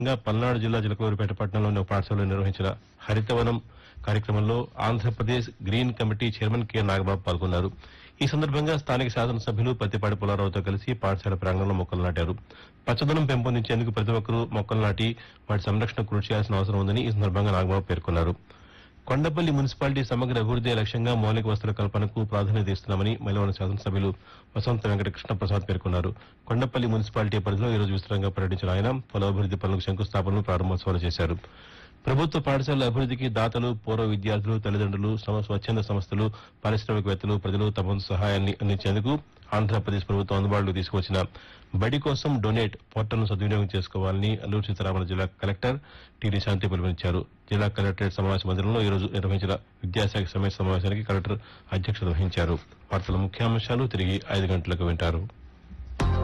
ఇంకా పల్నాడు జిల్లా చిలకలూరుపేట పట్టణంలోని ఒక పాఠశాలలో నిర్వహించిన హరితవనం కార్యక్రమంలో Andhra Pradesh green committee chairman K Nagababu పాల్గొన్నారు ఈ సందర్భంగా స్థానిక శాసనసభ్యులు పత్తిపాటి పుల్లారావుతో కలిసి పాఠశాల ప్రాంగణంలో మొక్కలు నాటారు పచ్చదనం పెంపొందించేందుకు ప్రతి ఒక్కరూ మొక్కలు నాటి వాటి సంరక్షణ కృషి చేయాల్సిన అవసరం ఉందని ఈ సందర్భంగా నాగబాబు పేర్కొన్నారు కొండపల్లి మున్సిపాలిటీ సమగ్ర అభివృద్ధి లక్ష్యంగా మౌలిక వసతుల కల్పనకు ప్రాధాన్యత ఇస్తున్నామని మైలవరం శాసనసభ్యులు వసంత వెంకట కృష్ణప్రసాద్ పేర్కొన్నారు కొండపల్లి మున్సిపాలిటీ పరిధిలో ఈ రోజు విస్తృతంగా పర్యటించిన ఆయన పలు అభివృద్ధి పనులకు శంకుస్థాపనలు ప్రారంభోత్సవాలు చేశారు ప్రభుత్వ పాఠశాలల అభివృద్ధికి దాతలు పూర్వ విద్యార్థులు తల్లిదండ్రులు సమ- స్వచ్ఛంద సంస్థలు పారిశ్రామికవేత్తలు ప్రజలు తమ వంతు సహాయాన్ని అందించేందుకు ఆంధ్రప్రదేశ్ ప్రభుత్వం అందుబాటులోకి తీసుకువచ్చిన బడి కోసం డొనేట్ పోర్టల్ను సద్వినియోగం చేసుకోవాలని అల్లూరు సీతారామరాజు జిల్లా కలెక్టర్ టీడీ శాంతి పిలుపునిచ్చారు జిల్లా కలెక్టరేట్ సమావేశ మందిరంలో ఈ రోజు నిర్వహించిన విద్యాశాఖ సమయ సమావేశానికి కలెక్టర్ అధ్యక్షత వహించారు వార్తల ముఖ్యాంశాలు తిరిగి ఐదు గంటలకు వింటారు